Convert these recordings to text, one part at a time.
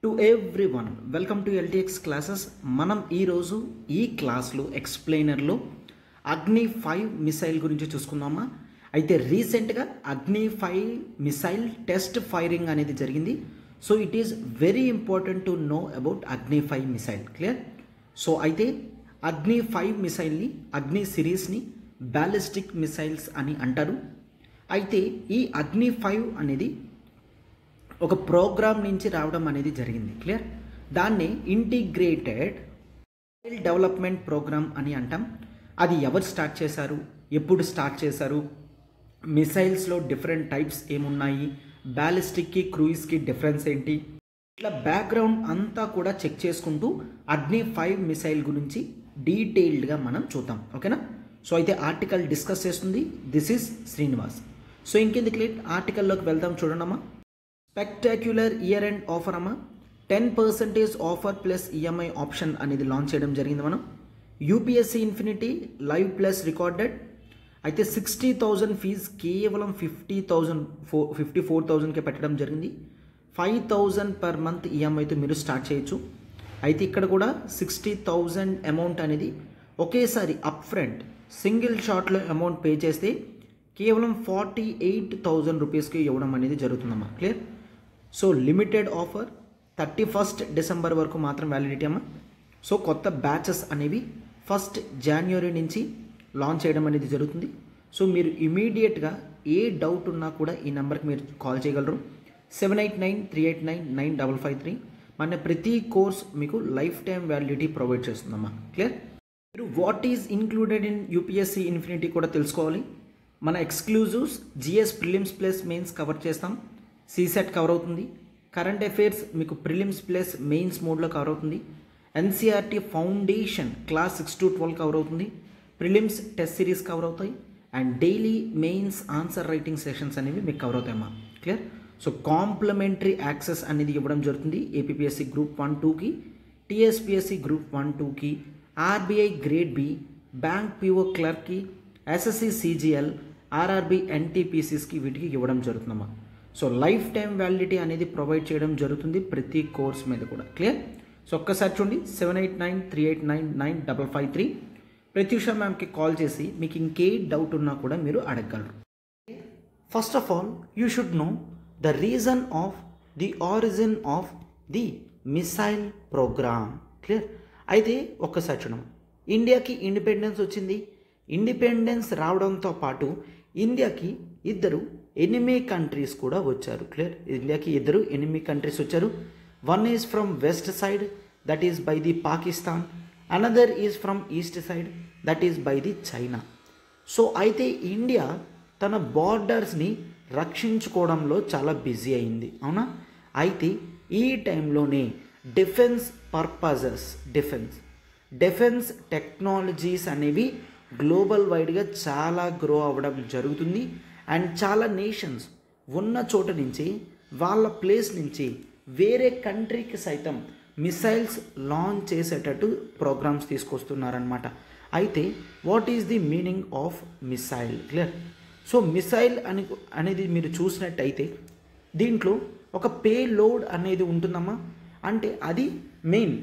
to everyone welcome to LTX classes మనం ఈరోజు ఈ క్లాస్లో ఎక్స్ప్లెయినర్లో అగ్ని ఫైవ్ మిసైల్ గురించి చూసుకుందామా అయితే రీసెంట్గా అగ్ని ఫైవ్ మిసైల్ టెస్ట్ ఫైరింగ్ అనేది జరిగింది so it is very important to know about Agni five missile clear so అయితే అగ్ని ఫైవ్ మిసైల్ని అగ్ని సిరీస్ని బ్యాలిస్టిక్ మిసైల్స్ అని అంటారు అయితే ఈ అగ్ని ఫైవ్ అనేది ఒక ప్రోగ్రామ్ నుంచి రావడం అనేది జరిగింది క్లియర్ దాన్ని ఇంటిగ్రేటెడ్ డెవలప్మెంట్ ప్రోగ్రామ్ అని అంటాం అది ఎవరు స్టార్ట్ చేశారు ఎప్పుడు స్టార్ట్ చేశారు మిసైల్స్లో డిఫరెంట్ టైప్స్ ఏమున్నాయి బ్యాలిస్టిక్కి క్రూయిజ్కి డిఫరెన్స్ ఏంటి ఇట్లా బ్యాక్గ్రౌండ్ అంతా కూడా చెక్ చేసుకుంటూ అగ్ని ఫైవ్ మిసైల్ గురించి డీటెయిల్డ్గా మనం చూద్దాం ఓకేనా సో అయితే ఆర్టికల్ డిస్కస్ చేస్తుంది దిస్ ఈజ్ శ్రీనివాస్ సో ఇంకెందుకు లేట్ ఆర్టికల్లోకి వెళ్దాం చూడండమ్మా స్పెక్టాక్యులర్ ఇయర్ ఎండ్ ఆఫర్ అమ్మా ten percentage offer plus EMI option అనేది లాంచ్ చేయడం జరిగింది మనం UPSC infinity live plus recorded అయితే సిక్స్టీ థౌజండ్ ఫీజ్ కేవలం fifty thousand four fifty four థౌజండ్కే పెట్టడం జరిగింది ఫైవ్ థౌజండ్ పర్ మంత్ ఈఎంఐతో మీరు స్టార్ట్ చేయొచ్చు అయితే ఇక్కడ కూడా సిక్స్టీ థౌజండ్ అమౌంట్ అనేది ఒకేసారి అప్ ఫ్రంట్ సింగిల్ షాట్లో అమౌంట్ పే చేస్తే కేవలం ఫార్టీ ఎయిట్ థౌజండ్ రూపీస్కి ఇవ్వడం అనేది జరుగుతుందమ్మా clear so limited offer thirty first December వరకు మాత్రం వ్యాలిడిటీ అమ్మా సో కొత్త బ్యాచెస్ అనేవి ఫస్ట్ జనవరి నుంచి లాంచ్ చేయడం అనేది జరుగుతుంది సో మీరు ఇమీడియట్గా ఏ డౌట్ ఉన్నా కూడా ఈ నెంబర్కి మీరు కాల్ చేయగలరు seven eight nine three eight nine nine double five three మన ప్రతి కోర్స్ మీకు లైఫ్ టైం వ్యాలిడిటీ ప్రొవైడ్ చేస్తుందమ్మా క్లియర్ మీరు what is included in UPSC infinity కూడా తెలుసుకోవాలి మన exclusives GS prelims plus mains cover చేస్తాం సీసెట్ కవర్ అవుతుంది కరెంట్ అఫైర్స్ మీకు ప్రిలిమ్స్ ప్లస్ మెయిన్స్ మోడ్లో కవర్ అవుతుంది NCERT foundation class six to twelve cover అవుతుంది ప్రిలిమ్స్ టెస్ట్ సిరీస్ కవర్ అవుతాయి and daily mains answer writing sessions అనేవి మీకు cover అవుతాయమ్మా క్లియర్ సో కాంప్లిమెంటరీ యాక్సెస్ అనేది ఇవ్వడం జరుగుతుంది ఏపీఎస్సి గ్రూప్ వన్ టూకి టీఎస్పిఎస్సి గ్రూప్ వన్ టూకి RBI grade B bank PO క్లర్క్కి ఎస్ఎస్సి సిజిఎల్ ఆర్ఆర్బి ఎన్టీపీసీస్కి వీటికి ఇవ్వడం జరుగుతుందమ్మా సో లైఫ్ టైం వ్యాలిడిటీ అనేది ప్రొవైడ్ చేయడం జరుగుతుంది ప్రతి కోర్స్ మీద కూడా క్లియర్ సో ఒక్కసారి చూడండి seven eight nine three eight nine nine double five three Pratyusha మ్యామ్కి కాల్ చేసి మీకు ఇంకే డౌట్ ఉన్నా కూడా మీరు అడగగలరు first of all you should know the reason of the origin of the missile program clear అయితే ఒక్కసారి చూడం ఇండియాకి ఇండిపెండెన్స్ వచ్చింది ఇండిపెండెన్స్ రావడంతో పాటు ఇండియాకి ఇద్దరు ఎనిమీ కంట్రీస్ కూడా వచ్చారు క్లియర్ ఇండియాకి ఇద్దరు ఎనిమీ కంట్రీస్ వచ్చారు one is from west side that is by the Pakistan another is from east side that is by the China so అయితే ఇండియా తన బార్డర్స్ని రక్షించుకోవడంలో చాలా బిజీ అయింది అవునా అయితే ఈ టైంలోనే defence purposes defence defence technologies అనేవి గ్లోబల్ వైడ్గా చాలా గ్రో అవ్వడం జరుగుతుంది అండ్ చాలా నేషన్స్ ఉన్న చోట నుంచి వాళ్ళ ప్లేస్ నుంచి వేరే కంట్రీకి సైతం మిసైల్స్ లాంచ్ చేసేటట్టు ప్రోగ్రామ్స్ తీసుకొస్తున్నారనమాట అయితే what is the meaning of missile clear so missile అని అనేది మీరు చూసినట్టయితే దీంట్లో ఒక పే లోడ్ అనేది ఉంటుందమ్మా అంటే అది మెయిన్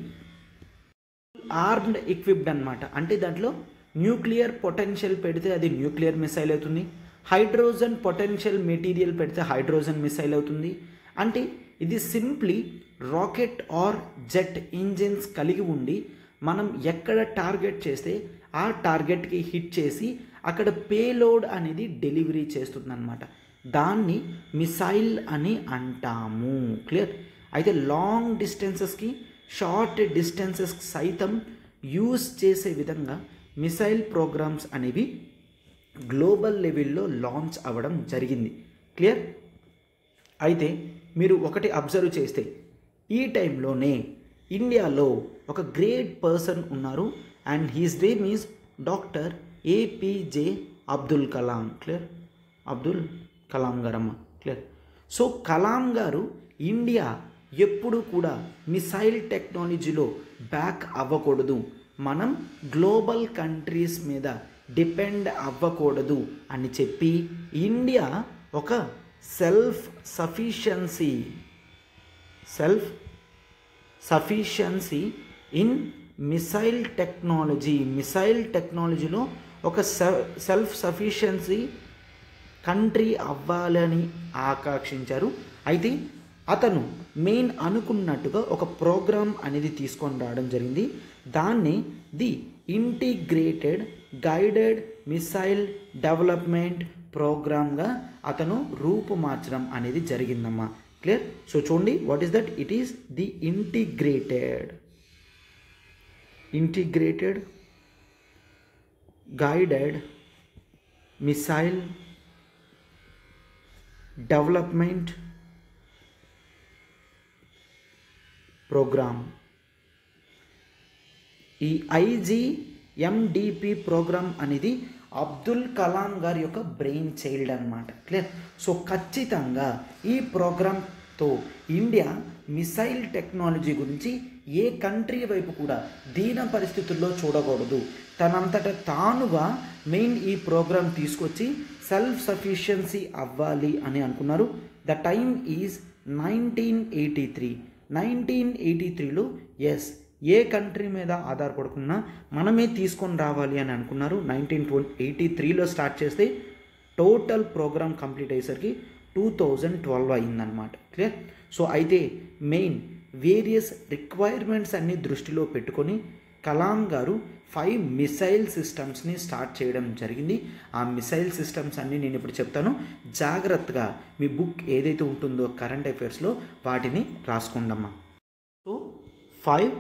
ఆర్మ్డ్ ఎక్విప్డ్ అనమాట అంటే దాంట్లో న్యూక్లియర్ పొటెన్షియల్ పెడితే అది న్యూక్లియర్ మిసైల్ అవుతుంది హైడ్రోజన్ పొటెన్షియల్ మెటీరియల్ పెడితే హైడ్రోజన్ మిసైల్ అవుతుంది అంటే ఇది simply rocket or jet engines కలిగి ఉండి మనం ఎక్కడ టార్గెట్ చేస్తే ఆ టార్గెట్కి హిట్ చేసి అక్కడ పేలోడ్ అనేది డెలివరీ చేస్తుందన్నమాట దాన్ని మిసైల్ అని అంటాము క్లియర్ అయితే లాంగ్ డిస్టెన్సెస్కి షార్ట్ డిస్టెన్సెస్ సైతం యూస్ చేసే విధంగా మిసైల్ ప్రోగ్రామ్స్ అనేవి గ్లోబల్ లెవెల్లో లాంచ్ అవ్వడం జరిగింది క్లియర్ అయితే మీరు ఒకటి అబ్జర్వ్ చేస్తే ఈ టైంలోనే ఇండియాలో ఒక గ్రేట్ పర్సన్ ఉన్నారు and his name is doctor APJ Abdul Kalam clear Abdul Kalam గారమ్మ clear so Kalam garu India ఎప్పుడు కూడా మిసైల్ టెక్నాలజీలో బ్యాక్ అవ్వకూడదు మనం గ్లోబల్ కంట్రీస్ మీద డిపెండ్ అవ్వకూడదు అని చెప్పి ఇండియా ఒక self sufficiency self sufficiency in missile technology missile టెక్నాలజీలో ఒక సెల్ఫ్ సఫిషియన్సీ కంట్రీ అవ్వాలని ఆకాంక్షించారు అయితే అతను మెయిన్ అనుకున్నట్టుగా ఒక ప్రోగ్రామ్ అనేది తీసుకొని రావడం జరిగింది దాన్ని the integrated guided missile development ప్రోగ్రామ్గా అతను రూపుమార్చడం అనేది జరిగిందమ్మా క్లియర్ సో చూడండి what is that it is the integrated integrated guided missile development program ఈ ఐజీఎండిపి ప్రోగ్రామ్ అనేది అబ్దుల్ కలాం గారి యొక్క బ్రెయిన్ చైల్డ్ అనమాట క్లియర్ సో ఖచ్చితంగా ఈ ప్రోగ్రామ్తో ఇండియా మిసైల్ టెక్నాలజీ గురించి ఏ కంట్రీ వైపు కూడా దీన పరిస్థితుల్లో చూడకూడదు తనంతట తానుగా మెయిన్ ఈ ప్రోగ్రామ్ తీసుకొచ్చి సెల్ఫ్ సఫిషియన్సీ అవ్వాలి అని అనుకున్నారు the time is nineteen eighty three nineteen eighty త్రీలో ఎస్ ఏ కంట్రీ మీద ఆధారపడకుండా మనమే తీసుకొని రావాలి అని అనుకున్నారు నైన్టీన్ ట్వంటీ ఎయిటీ త్రీలో స్టార్ట్ చేస్తే టోటల్ ప్రోగ్రామ్ కంప్లీట్ అయ్యేసరికి టూ థౌజండ్ ట్వెల్వ్ అయిందనమాట క్లియర్ సో అయితే మెయిన్ వేరియస్ రిక్వైర్మెంట్స్ అన్ని దృష్టిలో పెట్టుకొని కలాం గారు ఫైవ్ మిసైల్ సిస్టమ్స్ని స్టార్ట్ చేయడం జరిగింది ఆ మిసైల్ సిస్టమ్స్ అన్నీ నేను ఇప్పుడు చెప్తాను జాగ్రత్తగా మీ బుక్ ఏదైతే ఉంటుందో కరెంట్ అఫైర్స్లో వాటిని రాసుకోండమ్మా so five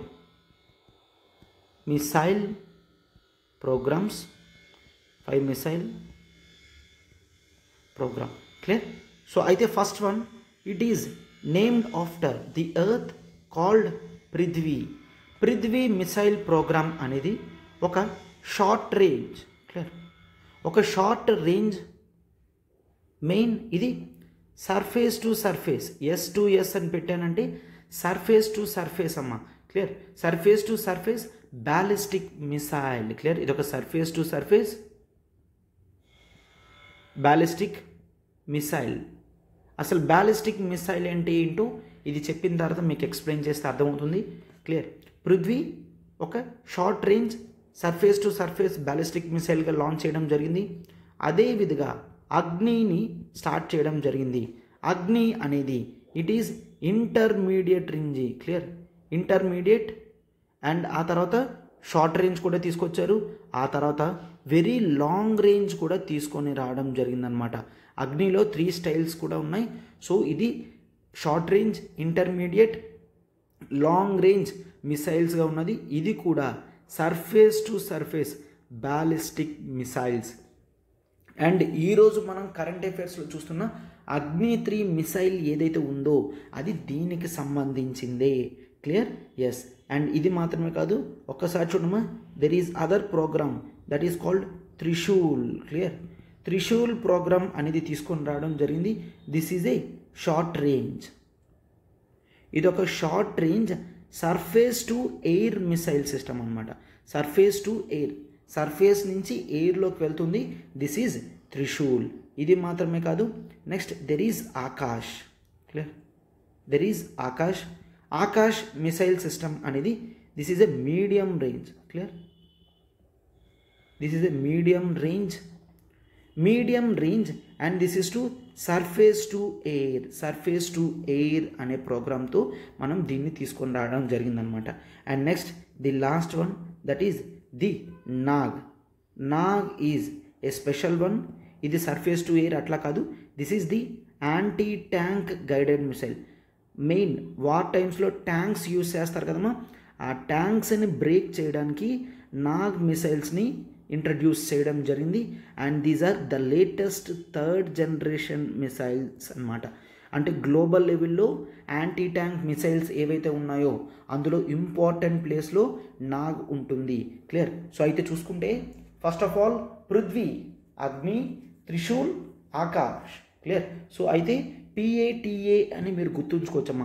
missile programs five missile program clear so అయితే first one it is named after the earth called Prithvi Prithvi missile program అనేది ఒక షార్ట్ రేంజ్ క్లియర్ ఒక షార్ట్ రేంజ్ మెయిన్ ఇది surface to surface S to S అని పెట్టానంటే surface to surface అమ్మ clear surface to surface ballistic missile clear ఇది ఒక surface to surface ballistic missile అసలు బ్యాలిస్టిక్ మిసైల్ అంటే ఏంటో ఇది చెప్పిన తర్వాత మీకు ఎక్స్ప్లెయిన్ చేస్తే అర్థమవుతుంది క్లియర్ పృథ్వీ ఒక short range surface to surface ballistic మిసైల్గా లాంచ్ చేయడం జరిగింది అదే విధంగా అగ్నిని స్టార్ట్ చేయడం జరిగింది అగ్ని అనేది it is intermediate range clear intermediate and ఆ తర్వాత షార్ట్ రేంజ్ కూడా తీసుకొచ్చారు ఆ తర్వాత వెరీ లాంగ్ రేంజ్ కూడా తీసుకొని రావడం జరిగిందనమాట అగ్నిలో త్రీ స్టైల్స్ కూడా ఉన్నాయి సో ఇది short range intermediate long range మిసైల్స్గా ఉన్నది ఇది కూడా surface to surface ballistic missiles and ఈరోజు మనం కరెంట్ అఫైర్స్లో చూస్తున్న అగ్ని త్రీ మిసైల్ ఏదైతే ఉందో అది దీనికి సంబంధించిందే క్లియర్ ఎస్ అండ్ ఇది మాత్రమే కాదు ఒక్కసారి చూడమా there is other program that is called Trishul clear Trishul program అనేది తీసుకొని రావడం జరిగింది this is a short range ఇది ఒక short range surface to air missile system అనమాట సర్ఫేస్ టు ఎయిర్ సర్ఫేస్ నుంచి ఎయిర్లోకి వెళ్తుంది దిస్ ఈజ్ త్రిశూల్ ఇది మాత్రమే కాదు next there is Akash clear there is Akash Akash missile system అనేది this is a medium range clear this is a medium range medium range and this is to surface to air surface to air అనే ప్రోగ్రామ్తో మనం దీన్ని తీసుకొని రావడం జరిగిందనమాట and next the last one that is the Nag Nag is a special one ఇది surface to air అట్లా కాదు this is the anti tank guided missile main war టైమ్స్లో ట్యాంక్స్ యూస్ చేస్తారు కదమ్మా ఆ ట్యాంక్స్ని బ్రేక్ చేయడానికి నాగ్ మిసైల్స్ని ఇంట్రడ్యూస్ చేయడం జరిగింది and these are the latest third generation missiles అనమాట అంటే గ్లోబల్ లెవెల్లో యాంటీ ట్యాంక్ మిసైల్స్ ఏవైతే ఉన్నాయో అందులో ఇంపార్టెంట్ ప్లేస్లో నాగ్ ఉంటుంది క్లియర్ సో అయితే చూసుకుంటే first of all Prithvi Agni Trishul Akash clear so అయితే పిఏటిఏ అని మీరు గుర్తుంచుకోవచ్చమ్మా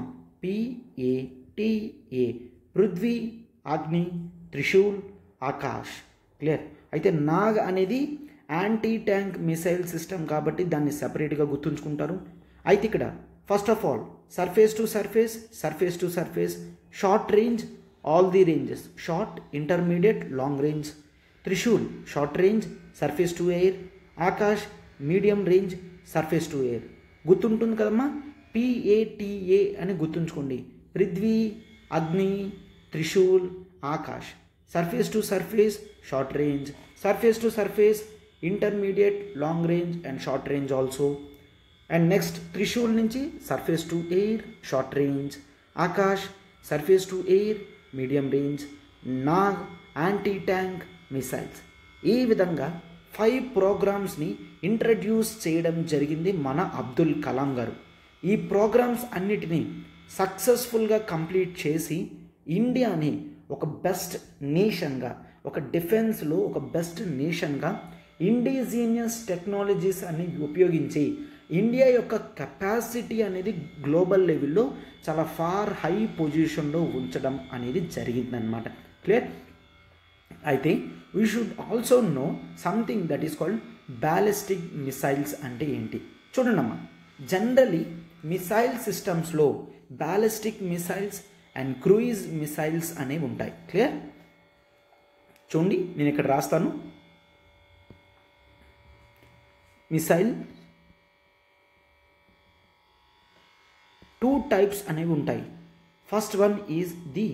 పిఏటిఏ పృథ్వీ అగ్ని త్రిశూల్ ఆకాష్ క్లియర్ అయితే నాగ్ అనేది యాంటీ ట్యాంక్ మిసైల్ సిస్టమ్ కాబట్టి దాన్ని సపరేట్గా గుర్తుంచుకుంటారు అయితే ఇక్కడ first of all surface to surface surface to surface short range all the ranges short intermediate long range Trishul short range surface to air Akash medium range surface to air గుర్తుంటుంది కదమ్మా PATA అని గుర్తుంచుకోండి Prithvi Agni Trishul Akash surface to surface short range surface to surface intermediate long range and short range also and next Trishul నుంచి surface to air short range Akash surface to air medium range Nag anti tank missiles ఈ విధంగా five ప్రోగ్రామ్స్ని introduce చేయడం జరిగింది మన అబ్దుల్ కలాం గారు ఈ programmes అన్నిటినీ సక్సెస్ఫుల్గా కంప్లీట్ చేసి ఇండియాని ఒక బెస్ట్ నేషన్గా ఒక డిఫెన్స్లో ఒక బెస్ట్ నేషన్గా ఇండిజీనియస్ టెక్నాలజీస్ అన్ని ఉపయోగించి ఇండియా యొక్క కెపాసిటీ అనేది గ్లోబల్ లెవెల్లో చాలా ఫార్ హై పొజిషన్లో ఉంచడం అనేది జరిగిందనమాట క్లియర్ అయితే we should also know something that is called ballistic missiles అంటే ఏంటి చూడండి అమ్మా జనరలీ మిసైల్ సిస్టమ్స్లో ballistic missiles and cruise missiles అనేవి ఉంటాయి క్లియర్ చూడండి నేను ఇక్కడ రాస్తాను మిసైల్ టూ టైప్స్ అనేవి ఉంటాయి first one is the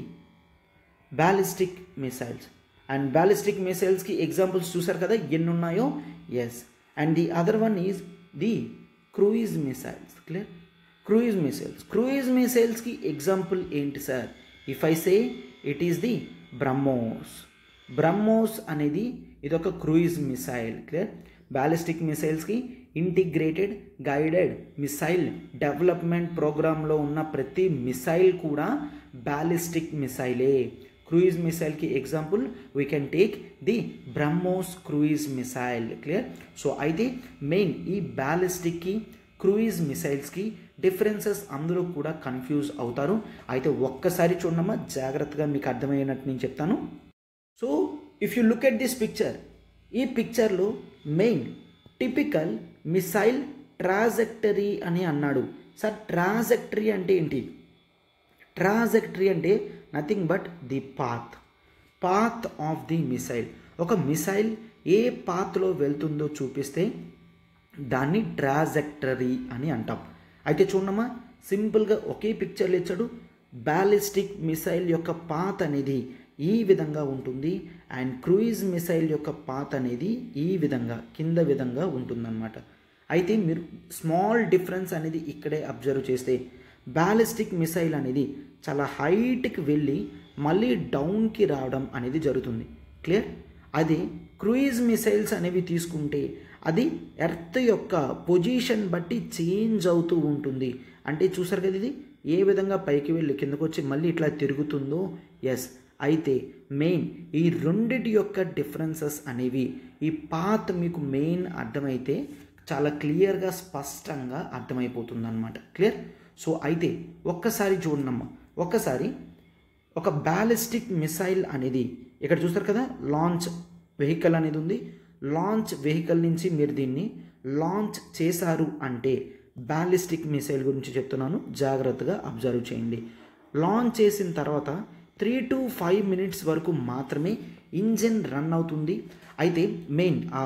ballistic missiles and ballistic మిసైల్స్కి ఎగ్జాంపుల్స్ చూసారు కదా ఎన్ని ఉన్నాయో yes and the other one is the cruise missiles clear cruise missiles cruise మిసైల్స్కి ఎగ్జాంపుల్ ఏంటి sir if I say it is the BrahMos BrahMos అనేది ఇదొక క్రూయిజ్ మిసైల్ క్లియర్ బ్యాలిస్టిక్ మిసైల్స్కి ఇంటిగ్రేటెడ్ గైడెడ్ మిసైల్ డెవలప్మెంట్ ప్రోగ్రాంలో ఉన్న ప్రతి మిసైల్ కూడా బ్యాలిస్టిక్ మిసైలే క్రూయిజ్ మిసైల్కి example we can take the BrahMos cruise missile clear so అయితే మెయిన్ ఈ బ్యాలిస్టిక్కి క్రూయిజ్ మిసైల్స్కి డిఫరెన్సెస్ అందరూ కూడా కన్ఫ్యూజ్ అవుతారు అయితే ఒక్కసారి చూడమ్మా జాగ్రత్తగా మీకు అర్థమయ్యేటట్టు నేను చెప్తాను so if you look at this picture ఈ పిక్చర్లో మెయిన్ టిపికల్ మిసైల్ ట్రాజెక్టరీ అని అన్నాడు సార్ ట్రాజెక్టరీ అంటే ఏంటి ట్రాజెక్టరీ అంటే nothing but the path path of the missile ఒక మిసైల్ ఏ పాత్లో వెళ్తుందో చూపిస్తే దాన్ని ట్రాజెక్టరీ అని అంటాం అయితే చూడమ్మా సింపుల్గా ఒకే పిక్చర్లు ఇచ్చాడు బ్యాలిస్టిక్ మిసైల్ యొక్క పాత్ అనేది ఈ విధంగా ఉంటుంది అండ్ క్రూయిజ్ మిసైల్ యొక్క పాత్ అనేది ఈ విధంగా కింద విధంగా ఉంటుందన్నమాట అయితే మీరు స్మాల్ డిఫరెన్స్ అనేది ఇక్కడే అబ్జర్వ్ చేస్తే బ్యాలిస్టిక్ మిసైల్ అనేది చాలా హైట్కి వెళ్ళి మళ్ళీ డౌన్కి రావడం అనేది జరుగుతుంది క్లియర్ అదే క్రూయిజ్ మిసైల్స్ అనేవి తీసుకుంటే అది ఎర్త్ యొక్క పొజిషన్ బట్టి చేంజ్ అవుతూ ఉంటుంది అంటే చూసారు కదా ఇది ఏ విధంగా పైకి వెళ్ళి కిందకు వచ్చి మళ్ళీ ఇట్లా తిరుగుతుందో ఎస్ అయితే మెయిన్ ఈ రెండిటి యొక్క డిఫరెన్సెస్ అనేవి ఈ పాత్ మీకు మెయిన్ అర్థమైతే చాలా క్లియర్గా స్పష్టంగా అర్థమైపోతుంది అనమాట క్లియర్ సో అయితే ఒక్కసారి చూడనమ్మా ఒక్కసారి ఒక బ్యాలిస్టిక్ మిసైల్ అనేది ఇక్కడ చూస్తారు కదా లాంచ్ వెహికల్ అనేది ఉంది లాంచ్ వెహికల్ నుంచి మీరు దీన్ని లాంచ్ చేశారు అంటే బ్యాలిస్టిక్ మిసైల్ గురించి చెప్తున్నాను జాగ్రత్తగా అబ్జర్వ్ చేయండి లాంచ్ చేసిన తర్వాత త్రీ టు ఫైవ్ మినిట్స్ వరకు మాత్రమే ఇంజిన్ రన్ అవుతుంది అయితే మెయిన్ ఆ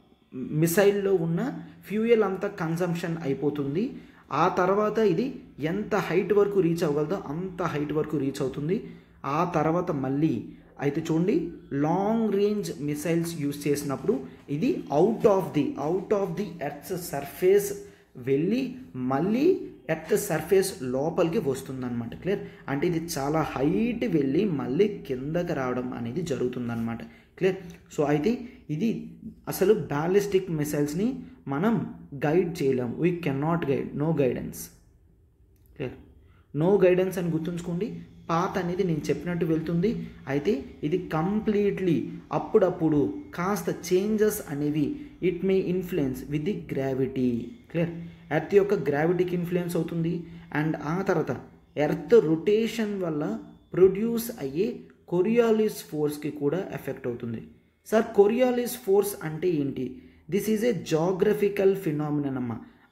మిసైల్లో ఉన్న ఫ్యూయల్ అంతా కన్సంప్షన్ అయిపోతుంది ఆ తర్వాత ఇది ఎంత హైట్ వరకు రీచ్ అవ్వగలదో అంత హైట్ వరకు రీచ్ అవుతుంది ఆ తర్వాత మళ్ళీ అయితే చూడండి లాంగ్ రేంజ్ మిసైల్స్ యూస్ చేసినప్పుడు ఇది out of the out of the earth surface వెళ్ళి మళ్ళీ ఎర్త్ సర్ఫేస్ లోపలికి వస్తుందన్నమాట క్లియర్ అంటే ఇది చాలా హైట్ వెళ్ళి మళ్ళీ కిందకి రావడం అనేది జరుగుతుందన్నమాట క్లియర్ సో అయితే ఇది అసలు బ్యాలిస్టిక్ మిసైల్స్ని మనం గైడ్ చేయలేం we cannot guide no guidance clear no guidance అని గుర్తుంచుకోండి పాత్ అనేది నేను చెప్పినట్టు వెళ్తుంది అయితే ఇది కంప్లీట్లీ అప్పుడప్పుడు కాస్త చేంజెస్ అనేవి it may influence with the gravity clear earth యొక్క గ్రావిటీకి ఇన్ఫ్లుయెన్స్ అవుతుంది అండ్ ఆ తర్వాత ఎర్త్ రొటేషన్ వల్ల ప్రొడ్యూస్ అయ్యే కొరియాలిస్ ఫోర్స్కి కూడా ఎఫెక్ట్ అవుతుంది సార్ కొరియాలిస్ ఫోర్స్ అంటే ఏంటి this is a geographical phenomenon అమ్మ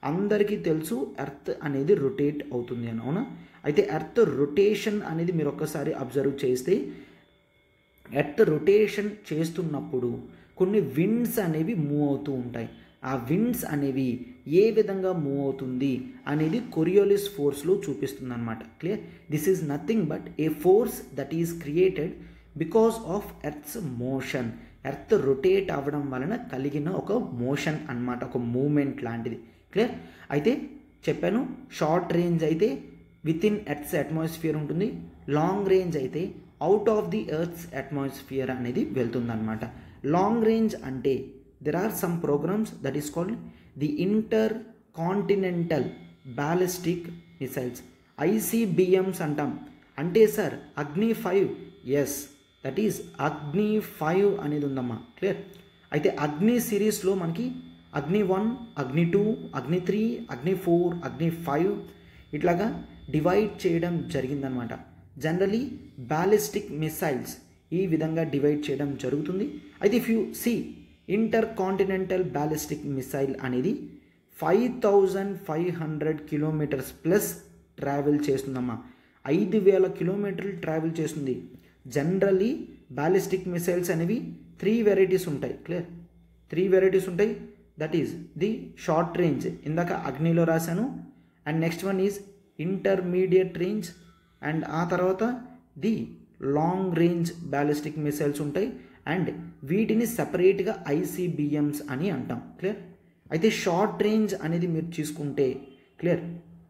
అందరికీ తెలుసు ఎర్త్ అనేది రొటేట్ అవుతుంది అని అవునా అయితే ఎర్త్ రొటేషన్ అనేది మీరు ఒక్కసారి అబ్జర్వ్ చేస్తే ఎర్త్ రొటేషన్ చేస్తున్నప్పుడు కొన్ని విండ్స్ అనేవి మూవ్ అవుతూ ఉంటాయి ఆ విండ్స్ అనేవి ఏ విధంగా మూవ్ అవుతుంది అనేది కొరియోలిస్ ఫోర్స్లో చూపిస్తుంది అనమాట clear this is nothing but a force that is created because of earth's motion earth rotate అవ్వడం వలన కలిగిన ఒక మోషన్ అన్నమాట ఒక మూమెంట్ లాంటిది క్లియర్ అయితే చెప్పాను షార్ట్ రేంజ్ అయితే విత్ ఇన్ ఎర్త్స్ అట్మాస్ఫియర్ ఉంటుంది లాంగ్ రేంజ్ అయితే out of the earth's atmosphere అనేది వెళ్తుందన్నమాట లాంగ్ రేంజ్ అంటే there are some programmes that is called the intercontinental ballistic missiles ICBMs అంటాం అంటే sir Agni five yes that is Agni five అనేది ఉందమ్మా clear అయితే అగ్ని సిరీస్లో మనకి అగ్ని వన్ అగ్ని టూ అగ్ని త్రీ అగ్ని ఫోర్ అగ్ని ఫైవ్ ఇట్లాగా డివైడ్ చేయడం జరిగిందనమాట జనరలీ బ్యాలిస్టిక్ మిసైల్స్ ఈ విధంగా డివైడ్ చేయడం జరుగుతుంది అయితే if you see intercontinental ballistic missile అనేది five thousand five hundred kilometres plus travel చేస్తుందమ్మా ఐదు వేల కిలోమీటర్లు ట్రావెల్ చేస్తుంది జనరలీ బ్యాలిస్టిక్ మిసైల్స్ అనేవి త్రీ వెరైటీస్ ఉంటాయి క్లియర్ త్రీ వెరైటీస్ ఉంటాయి that is the short range ఇందాక అగ్నిలో రాశాను and next one is intermediate range and ఆ తర్వాత the long range ballistic missiles ఉంటాయి అండ్ వీటిని సపరేట్గా ఐసీబిఎమ్స్ అని అంటాం క్లియర్ అయితే షార్ట్ రేంజ్ అనేది మీరు తీసుకుంటే క్లియర్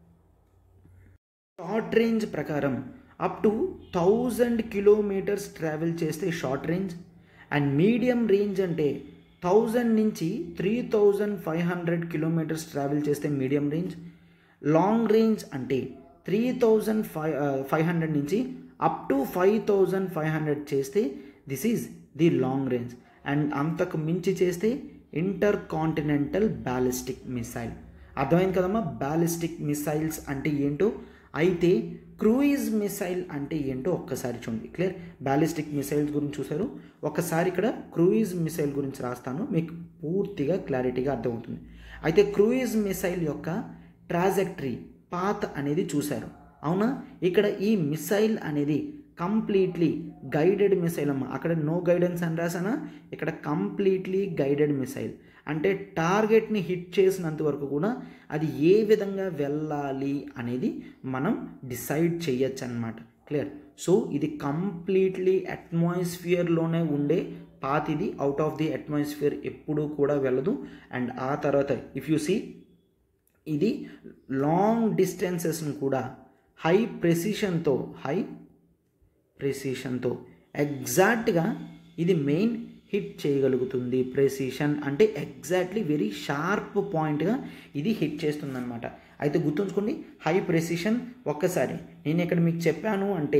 షార్ట్ రేంజ్ ప్రకారం up to thousand kilometres travel చేస్తే short range and medium range అంటే థౌజండ్ నుంచి three thousand five hundred kilometres travel చేస్తే మీడియం రేంజ్ లాంగ్ రేంజ్ అంటే three thousand five five hundred నుంచి up to five thousand five hundred చేస్తే this is the long range and అంతకు మించి చేస్తే inter intercontinental ballistic missile అర్థమైంది కదమ్మా ballistic missiles అంటే ఏంటో అయితే క్రూయిజ్ మిసైల్ అంటే ఏంటో ఒక్కసారి చూడండి క్లియర్ బ్యాలిస్టిక్ మిసైల్స్ గురించి చూసారు ఒకసారి ఇక్కడ క్రూయిజ్ మిసైల్ గురించి రాస్తాను మీకు పూర్తిగా క్లారిటీగా అర్థమవుతుంది అయితే క్రూయిజ్ మిసైల్ యొక్క ట్రాజెక్టరీ పాత్ అనేది చూశారు అవునా ఇక్కడ ఈ మిసైల్ అనేది కంప్లీట్లీ గైడెడ్ మిసైల్ అమ్మ అక్కడ నో గైడెన్స్ అని రాసానా ఇక్కడ కంప్లీట్లీ గైడెడ్ మిసైల్ అంటే టార్గెట్ని హిట్ చేసినంత వరకు కూడా అది ఏ విధంగా వెళ్ళాలి అనేది మనం డిసైడ్ చేయొచ్చు అనమాట క్లియర్ సో ఇది కంప్లీట్లీ అట్మాస్ఫియర్లోనే ఉండే పాత్ ఇది అవుట్ ఆఫ్ ది అట్మాస్ఫియర్ ఎప్పుడూ కూడా వెళ్ళదు అండ్ ఆ తర్వాత ఇఫ్ యు సీ ఇది లాంగ్ డిస్టెన్సెస్ను కూడా హై ప్రెసిషన్తో హై ప్రెసిషన్తో ఎగ్జాక్ట్గా ఇది మెయిన్ హిట్ చేయగలుగుతుంది ప్రెసిషన్ అంటే ఎగ్జాక్ట్లీ వెరీ షార్ప్ పాయింట్గా ఇది హిట్ చేస్తుందన్నమాట అయితే గుర్తుంచుకోండి హై ప్రెసిషన్ ఒక్కసారి నేను ఇక్కడ మీకు చెప్పాను అంటే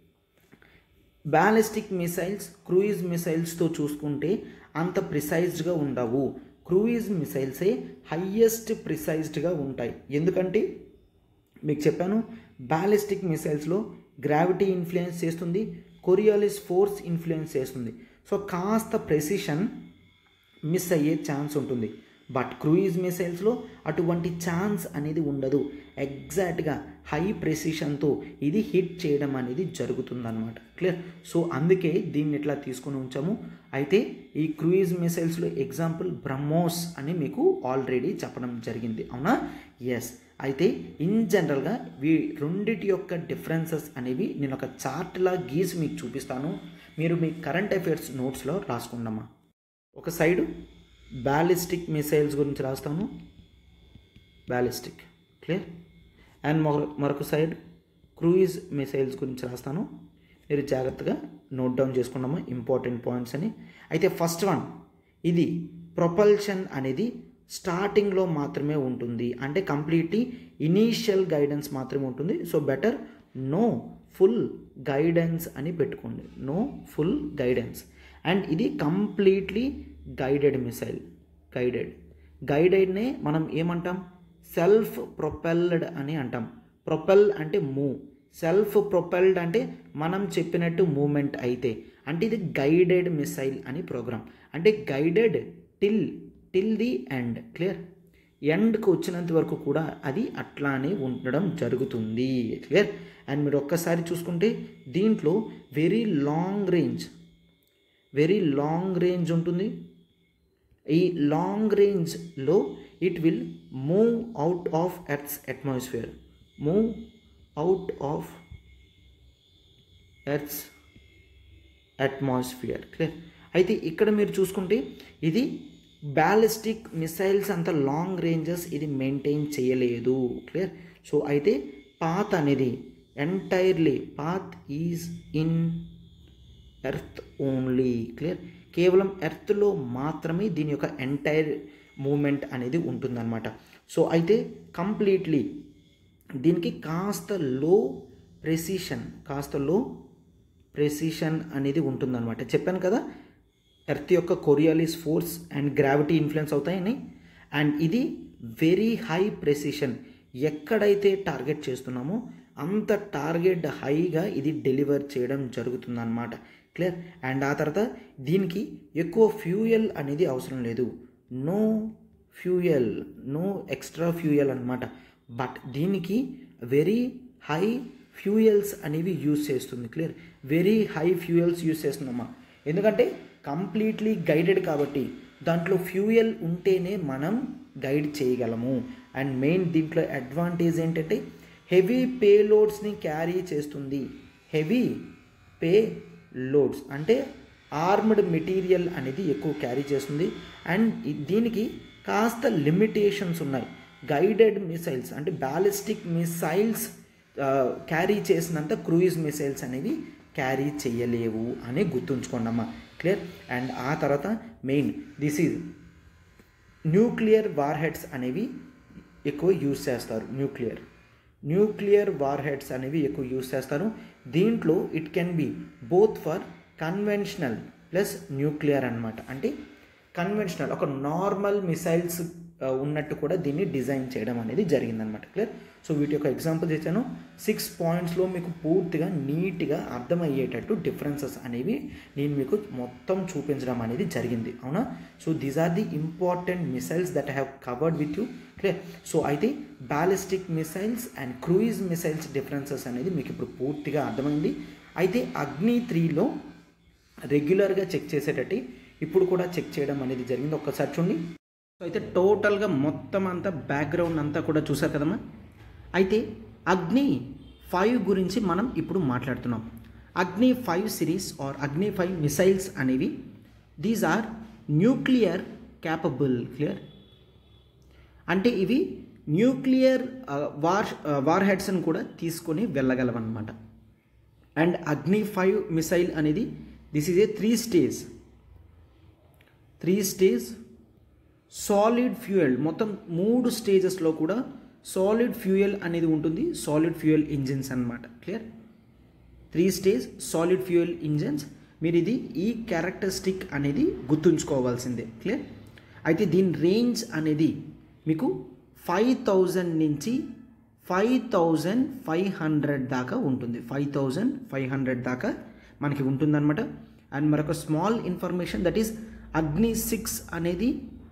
బ్యాలిస్టిక్ మిసైల్స్ క్రూయిజ్ మిసైల్స్తో చూసుకుంటే అంత ప్రిసైజ్డ్గా ఉండవు క్రూయిజ్ మిసైల్సే హయ్యెస్ట్ ప్రిసైజ్డ్గా ఉంటాయి ఎందుకంటే మీకు చెప్పాను బ్యాలిస్టిక్ మిసైల్స్లో గ్రావిటీ ఇన్ఫ్లుయెన్స్ చేస్తుంది కొరియాలిస్ ఫోర్స్ ఇన్ఫ్లుయెన్స్ చేస్తుంది సో కాస్త ప్రెసిషన్ మిస్ అయ్యే ఛాన్స్ ఉంటుంది బట్ క్రూయిజ్ మిసైల్స్లో అటువంటి ఛాన్స్ అనేది ఉండదు ఎగ్జాక్ట్గా హై ప్రెసిషన్తో ఇది హిట్ చేయడం అనేది జరుగుతుందన్నమాట క్లియర్ సో అందుకే దీన్ని ఇట్లా తీసుకుని ఉంచాము అయితే ఈ క్రూయిజ్ మిసైల్స్లో ఎగ్జాంపుల్ బ్రహ్మోస్ అని మీకు ఆల్రెడీ చెప్పడం జరిగింది అవునా ఎస్ అయితే ఇన్ జనరల్గా వీ రెండిటి యొక్క డిఫరెన్సెస్ అనేవి నేను ఒక చార్ట్లా గీసి మీకు చూపిస్తాను మీరు మీ కరెంట్ అఫైర్స్ నోట్స్లో రాసుకుందామా ఒక సైడు బ్యాలిస్టిక్ మిసైల్స్ గురించి రాస్తాను బ్యాలిస్టిక్ క్లియర్ అండ్ మరొక సైడ్ క్రూయిజ్ మిసైల్స్ గురించి రాస్తాను మీరు జాగ్రత్తగా నోట్ డౌన్ చేసుకున్నాము ఇంపార్టెంట్ పాయింట్స్ అని అయితే ఫస్ట్ వన్ ఇది ప్రొపల్షన్ అనేది స్టార్టింగ్లో మాత్రమే ఉంటుంది అంటే కంప్లీట్లీ ఇనీషియల్ గైడెన్స్ మాత్రమే ఉంటుంది so better no full guidance అని పెట్టుకోండి నో ఫుల్ గైడెన్స్ అండ్ ఇది కంప్లీట్లీ గైడెడ్ మిసైల్ గైడెడ్ గైడెడ్నే మనం ఏమంటాం సెల్ఫ్ ప్రొపెల్డ్ అని అంటాం ప్రొపెల్ అంటే మూవ్ సెల్ఫ్ ప్రొపెల్డ్ అంటే మనం చెప్పినట్టు మూమెంట్ అయితే అంటే ఇది గైడెడ్ మిసైల్ అని ప్రోగ్రామ్ అంటే guided till till the end clear ఎండ్కి వచ్చినంత వరకు కూడా అది అట్లానే ఉండడం జరుగుతుంది క్లియర్ అండ్ మీరు ఒక్కసారి చూసుకుంటే దీంట్లో very long range very long range ఉంటుంది ఈ లాంగ్ రేంజ్లో it will move out of earth's atmosphere move out of earth's atmosphere clear అయితే ఇక్కడ మీరు చూసుకుంటే ఇది బ్యాలిస్టిక్ మిసైల్స్ అంత లాంగ్ రేంజెస్ ఇది మెయింటైన్ చేయలేదు క్లియర్ సో అయితే పాత్ అనేది entirely path is in earth only clear కేవలం ఎర్త్లో మాత్రమే దీని యొక్క ఎంటైర్ మూమెంట్ అనేది ఉంటుందన్నమాట సో అయితే కంప్లీట్లీ దీనికి కాస్త లో ప్రెసిషన్ కాస్త లో ప్రెసిషన్ అనేది ఉంటుందన్నమాట చెప్పాను కదా ఎర్త్ యొక్క Coriolis force and gravity influence అవుతాయని అండ్ ఇది వెరీ హై ప్రెసిషన్ ఎక్కడైతే టార్గెట్ చేస్తున్నామో అంత టార్గెట్ హైగా ఇది డెలివర్ చేయడం జరుగుతుందన్నమాట క్లియర్ అండ్ ఆ తర్వాత దీనికి ఎక్కువ ఫ్యూయల్ అనేది అవసరం లేదు no fuel no extra fuel అనమాట బట్ దీనికి వెరీ హై ఫ్యూయల్స్ అనేవి యూజ్ చేస్తుంది clear very high fuels use చేస్తుందమ్మా ఎందుకంటే కంప్లీట్లీ గైడెడ్ కాబట్టి దాంట్లో ఫ్యూయల్ ఉంటేనే మనం గైడ్ చేయగలము అండ్ మెయిన్ దీంట్లో అడ్వాంటేజ్ ఏంటంటే హెవీ పే లోడ్స్ని క్యారీ చేస్తుంది హెవీ పే లోడ్స్ అంటే ఆర్మ్డ్ మెటీరియల్ అనేది ఎక్కువ క్యారీ చేస్తుంది అండ్ దీనికి కాస్త లిమిటేషన్స్ ఉన్నాయి గైడెడ్ మిసైల్స్ అంటే బ్యాలిస్టిక్ మిసైల్స్ క్యారీ చేసినంత క్రూయిజ్ మిసైల్స్ అనేవి క్యారీ చేయలేవు అని గుర్తుంచుకోండి అమ్మా క్లియర్ అండ్ ఆ తర్వాత main this is nuclear warheads అనేవి ఎక్కువ యూజ్ చేస్తారు న్యూక్లియర్ న్యూక్లియర్ వార్ హెడ్స్ అనేవి ఎక్కువ యూజ్ చేస్తారు దీంట్లో it can be both for conventional plus nuclear అనమాట అంటే కన్వెన్షనల్ ఒక నార్మల్ మిసైల్స్ ఉన్నట్టు కూడా దీన్ని డిజైన్ చేయడం అనేది జరిగిందనమాట క్లియర్ సో వీటి యొక్క ఎగ్జాంపుల్ ఇచ్చాను సిక్స్ పాయింట్స్లో మీకు పూర్తిగా నీట్గా అర్థమయ్యేటట్టు డిఫరెన్సెస్ అనేవి నేను మీకు మొత్తం చూపించడం అనేది జరిగింది అవునా so these are the important missiles that I have covered with you clear so అయితే ballistic missiles and cruise missiles differences అనేది మీకు ఇప్పుడు పూర్తిగా అర్థమైంది అయితే అగ్ని త్రీలో రెగ్యులర్గా చెక్ చేసేటట్టు ఇప్పుడు కూడా చెక్ చేయడం అనేది జరిగింది ఒక్కసారి చూడండి సో అయితే టోటల్గా మొత్తం అంతా బ్యాక్గ్రౌండ్ అంతా కూడా చూసారు కదమ్మా అయితే అగ్ని ఫైవ్ గురించి మనం ఇప్పుడు మాట్లాడుతున్నాం Agni five series or Agni five missiles అనేవి these are nuclear capable clear అంటే ఇవి న్యూక్లియర్ వార్ వార్ హెడ్స్ని కూడా తీసుకొని వెళ్ళగలవన్నమాట అండ్ అగ్ని ఫైవ్ మిసైల్ అనేది this is a three stage three stage solid fuel మొత్తం మూడు స్టేజెస్లో కూడా సాలిడ్ ఫ్యూయల్ అనేది ఉంటుంది సాలిడ్ ఫ్యూయల్ ఇంజిన్స్ అనమాట clear three stage solid fuel engines మీరు ఇది ఈ క్యారెక్టరిస్టిక్ అనేది గుర్తుంచుకోవాల్సిందే క్లియర్ అయితే దీని రేంజ్ అనేది మీకు ఫైవ్ థౌజండ్ నుంచి ఫైవ్ థౌజండ్ ఫైవ్ హండ్రెడ్ దాకా ఉంటుంది ఫైవ్ థౌజండ్ ఫైవ్ హండ్రెడ్ దాకా మనకి ఉంటుందన్నమాట అండ్ మరొక small information that is Agni six అనేది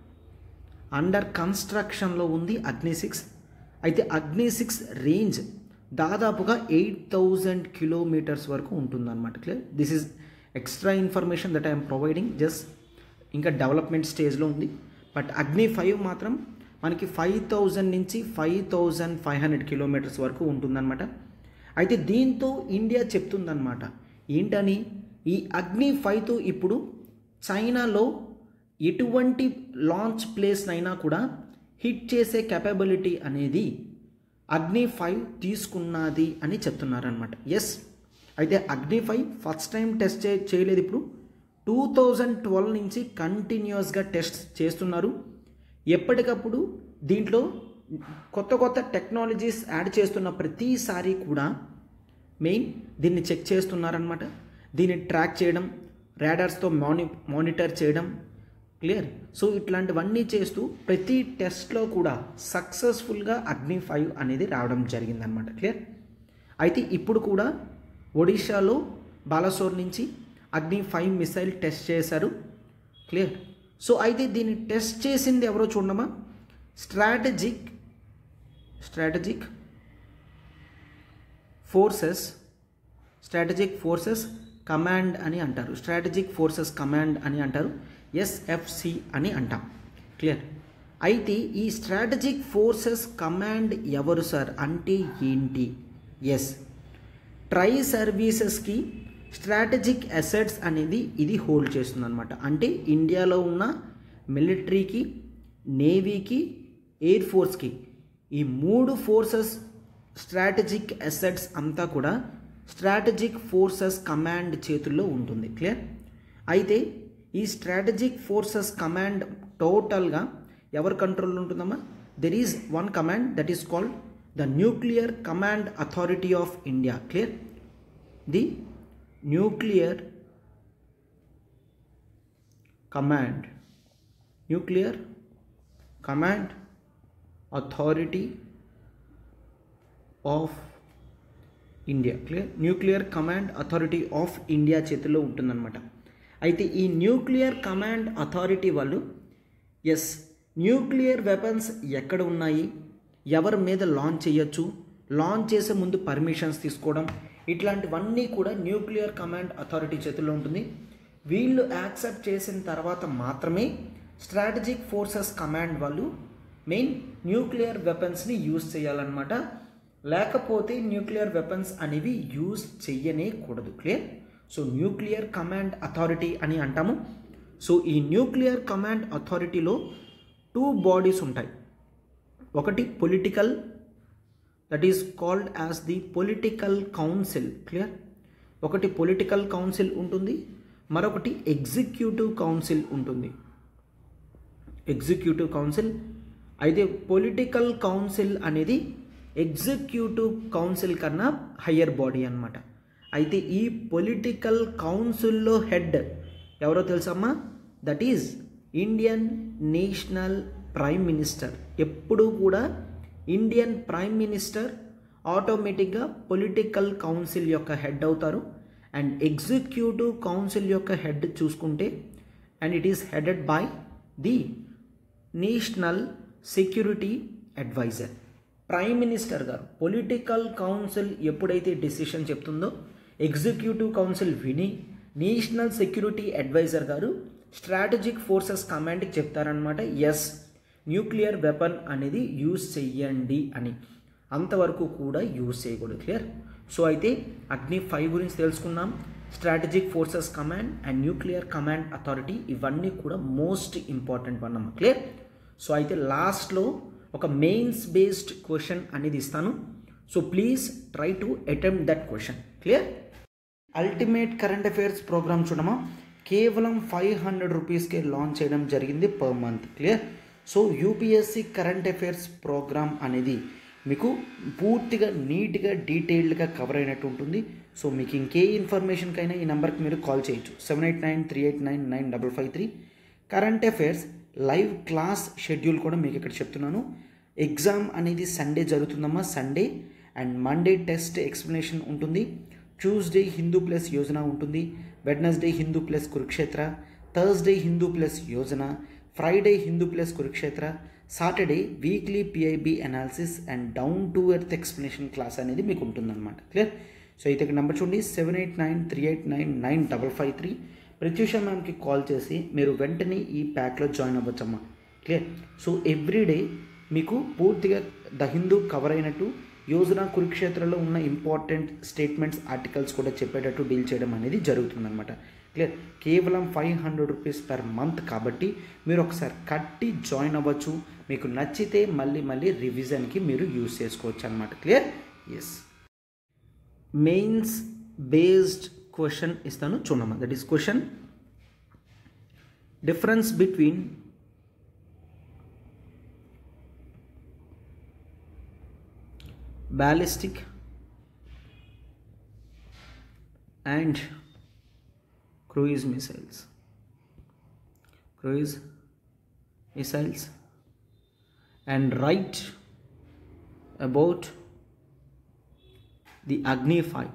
అండర్ కన్స్ట్రక్షన్లో ఉంది అగ్ని సిక్స్ అయితే అగ్ని సిక్స్ రేంజ్ దాదాపుగా ఎయిట్ థౌజండ్ కిలోమీటర్స్ వరకు ఉంటుందన్నమాట clear this is extra information that I'm providing just ఇంకా డెవలప్మెంట్ స్టేజ్లో ఉంది బట్ అగ్ని ఫైవ్ మాత్రం మనకి ఫైవ్ థౌజండ్ నుంచి five thousand five hundred kilometres వరకు ఉంటుందన్నమాట అయితే దీంతో ఇండియా చెప్తుందన్నమాట ఏంటని ఈ అగ్ని ఫైవ్తో ఇప్పుడు చైనాలో ఎటువంటి లాంచ్ ప్లేస్నైనా కూడా హిట్ చేసే కెపబిలిటీ అనేది అగ్ని ఫైవ్ తీసుకున్నది అని చెప్తున్నారనమాట ఎస్ అయితే Agni five first time test చే చేయలేదు ఇప్పుడు టూ థౌజండ్ ట్వెల్వ్ నుంచి కంటిన్యూస్గా టెస్ట్ చేస్తున్నారు ఎప్పటికప్పుడు దీంట్లో కొత్త కొత్త టెక్నాలజీస్ యాడ్ చేస్తున్న ప్రతిసారి కూడా మెయిన్ దీన్ని చెక్ చేస్తున్నారనమాట దీన్ని ట్రాక్ చేయడం రాడార్స్తో మాని మానిటర్ చేయడం క్లియర్ సో ఇట్లాంటివన్నీ చేస్తూ ప్రతి టెస్ట్లో కూడా సక్సెస్ఫుల్గా అగ్ని ఫైవ్ అనేది రావడం జరిగిందనమాట క్లియర్ అయితే ఇప్పుడు కూడా ఒడిషాలో బాలసోర్ నుంచి అగ్ని ఫైవ్ మిసైల్ టెస్ట్ చేశారు క్లియర్ సో అయితే దీన్ని టెస్ట్ చేసింది ఎవరో చూడమా strategic strategic forces strategic forces command అని అంటారు స్ట్రాటజిక్ ఫోర్సెస్ కమాండ్ అని అంటారు ఎస్ఎఫ్సి అని అంటాం క్లియర్ అయితే ఈ స్ట్రాటజిక్ ఫోర్సెస్ కమాండ్ ఎవరు సార్ అంటే ఏంటి ఎస్ ట్రై సర్వీసెస్కి స్ట్రాటజిక్ అసెట్స్ అనేది ఇది హోల్డ్ చేస్తుంది అనమాట అంటే ఇండియాలో ఉన్న మిలిటరీకి నేవీకి ఎయిర్ ఫోర్స్కి ఈ మూడు ఫోర్సెస్ స్ట్రాటజిక్ అసెట్స్ అంతా కూడా స్ట్రాటజిక్ ఫోర్సెస్ కమాండ్ చేతుల్లో ఉంటుంది క్లియర్ అయితే ఈ స్ట్రాటజిక్ ఫోర్సెస్ కమాండ్ టోటల్గా ఎవరి కంట్రోల్లో ఉంటుందమ్మా there is one command that is called the nuclear command authority of India clear the nuclear command nuclear command authority of India clear nuclear command authority of India చేతిలో ఉంటుందన్నమాట అయితే ఈ nuclear command authority వాళ్ళు yes nuclear weapons ఎక్కడ ఉన్నాయి ఎవరి మీద launch చేయొచ్చు లాంచ్ చేసే ముందు పర్మిషన్స్ తీసుకోవడం ఇట్లాంటివన్నీ కూడా న్యూక్లియర్ కమాండ్ అథారిటీ చేతుల్లో ఉంటుంది వీళ్ళు యాక్సెప్ట్ చేసిన తర్వాత మాత్రమే స్ట్రాటజిక్ ఫోర్సెస్ కమాండ్ వాళ్ళు మెయిన్ న్యూక్లియర్ వెపన్స్ని యూజ్ చేయాలన్నమాట లేకపోతే న్యూక్లియర్ వెపన్స్ అనేవి యూజ్ చెయ్యనే కూడదు clear so nuclear command authority అని అంటాము సో ఈ న్యూక్లియర్ కమాండ్ అథారిటీలో టూ బాడీస్ ఉంటాయి ఒకటి political that is called as the political council clear ఒకటి పొలిటికల్ కౌన్సిల్ ఉంటుంది మరొకటి ఎగ్జిక్యూటివ్ కౌన్సిల్ ఉంటుంది ఎగ్జిక్యూటివ్ కౌన్సిల్ అయితే పొలిటికల్ కౌన్సిల్ అనేది ఎగ్జిక్యూటివ్ కౌన్సిల్ కన్నా హయ్యర్ బాడీ అనమాట అయితే ఈ పొలిటికల్ కౌన్సిల్లో హెడ్ ఎవరో తెలుసమ్మా that is Indian national prime minister ఎప్పుడూ కూడా ఇండియన్ ప్రైమ్ మినిస్టర్ ఆటోమేటిక్గా పొలిటికల్ కౌన్సిల్ యొక్క హెడ్ అవుతారు అండ్ ఎగ్జిక్యూటివ్ కౌన్సిల్ యొక్క హెడ్ చూసుకుంటే and it is headed by the national security adviser prime minister గారు పొలిటికల్ కౌన్సిల్ ఎప్పుడైతే డెసిషన్ చెప్తుందో ఎగ్జిక్యూటివ్ కౌన్సిల్ విని నేషనల్ సెక్యూరిటీ అడ్వైజర్ గారు స్ట్రాటజిక్ ఫోర్సెస్ కమాండ్కి చెప్తారనమాట ఎస్ న్యూక్లియర్ వెపన్ అనేది యూజ్ చెయ్యండి అని అంతవరకు కూడా యూజ్ చేయకూడదు క్లియర్ సో అయితే అగ్ని ఫైవ్ గురించి తెలుసుకున్నాం strategic forces command and nuclear command authority ఇవన్నీ కూడా మోస్ట్ ఇంపార్టెంట్ వన్ అమ్మ క్లియర్ సో అయితే లాస్ట్లో ఒక మెయిన్స్ బేస్డ్ క్వశ్చన్ అనేది ఇస్తాను so please try to attempt that question clear ultimate current affairs programme చూడమా కేవలం ఫైవ్ హండ్రెడ్ రూపీస్కే లాంచ్ చేయడం జరిగింది per month clear so UPSC current affairs programme అనేది మీకు పూర్తిగా నీట్గా డీటెయిల్డ్గా కవర్ అయినట్టు ఉంటుంది సో మీకు ఇంకే ఇన్ఫర్మేషన్కైనా ఈ నెంబర్కి మీరు కాల్ చేయొచ్చు seven eight nine three eight nine nine double five three current affairs live class schedule కూడా మీకు ఇక్కడ చెప్తున్నాను ఎగ్జామ్ అనేది సండే జరుగుతుందమ్మా Sunday and Monday test explanation ఉంటుంది ట్యూస్డే హిందూ ప్లస్ యోజన ఉంటుంది Wednesday Hindu plus Kurukshetra Thursday Hindu plus Yojana Friday Hindu plus Kurukshetra Saturday weekly PIB analysis and down to earth explanation class అనేది మీకు ఉంటుందన్నమాట క్లియర్ సో అయితే ఇక్కడ నెంబర్ చూడండి seven eight nine three eight nine nine double five three Pratyusha మ్యామ్కి call చేసి మీరు వెంటనే ఈ ప్యాక్లో జాయిన్ అవ్వచ్చమ్మా క్లియర్ సో ఎవ్రీడే మీకు పూర్తిగా ద హిందూ కవర్ అయినట్టు యోజన కురుక్షేత్రలో ఉన్న ఇంపార్టెంట్ స్టేట్మెంట్స్ ఆర్టికల్స్ కూడా చెప్పేటట్టు డీల్ చేయడం అనేది జరుగుతుందన్నమాట క్లియర్ కేవలం five hundred rupees per month కాబట్టి మీరు ఒకసారి కట్టి జాయిన్ అవ్వచ్చు మీకు నచ్చితే మళ్ళీ మళ్ళీ రివిజన్కి మీరు యూస్ చేసుకోవచ్చు అనమాట clear yes mains based question ఇస్తాను చూడమ్మా that is question difference between ballistic and cruise missiles cruise missiles and write about the agni 5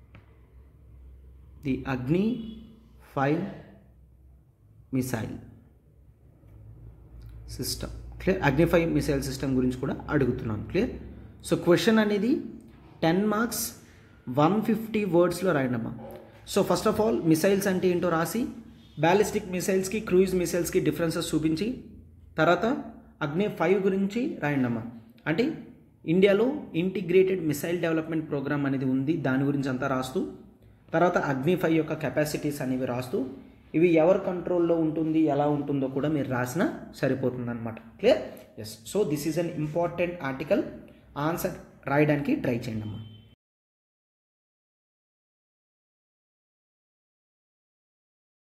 the agni 5 missile system clear Agni five missile system గురించి కూడా అడుగుతున్నాను క్లియర్ సో క్వశ్చన్ అనేది ten marks one fifty వర్డ్స్లో రాయండమ్మా so first of all missiles అంటే ఏంటో రాసి ballistic మిసైల్స్కి క్రూయిజ్ మిసైల్స్కి డిఫరెన్సెస్ చూపించి తర్వాత అగ్ని ఫైవ్ గురించి రాయండమ్మా అంటే ఇండియాలో ఇంటిగ్రేటెడ్ మిసైల్ డెవలప్మెంట్ ప్రోగ్రామ్ అనేది ఉంది దాని గురించి అంతా రాస్తూ తర్వాత అగ్ని ఫైవ్ యొక్క కెపాసిటీస్ అనేవి రాస్తూ ఇవి ఎవరి కంట్రోల్లో ఉంటుంది ఎలా ఉంటుందో కూడా మీరు రాసినా సరిపోతుంది అనమాట clear yes so this is an important article answer రాయడానికి ట్రై చేయండి అమ్మా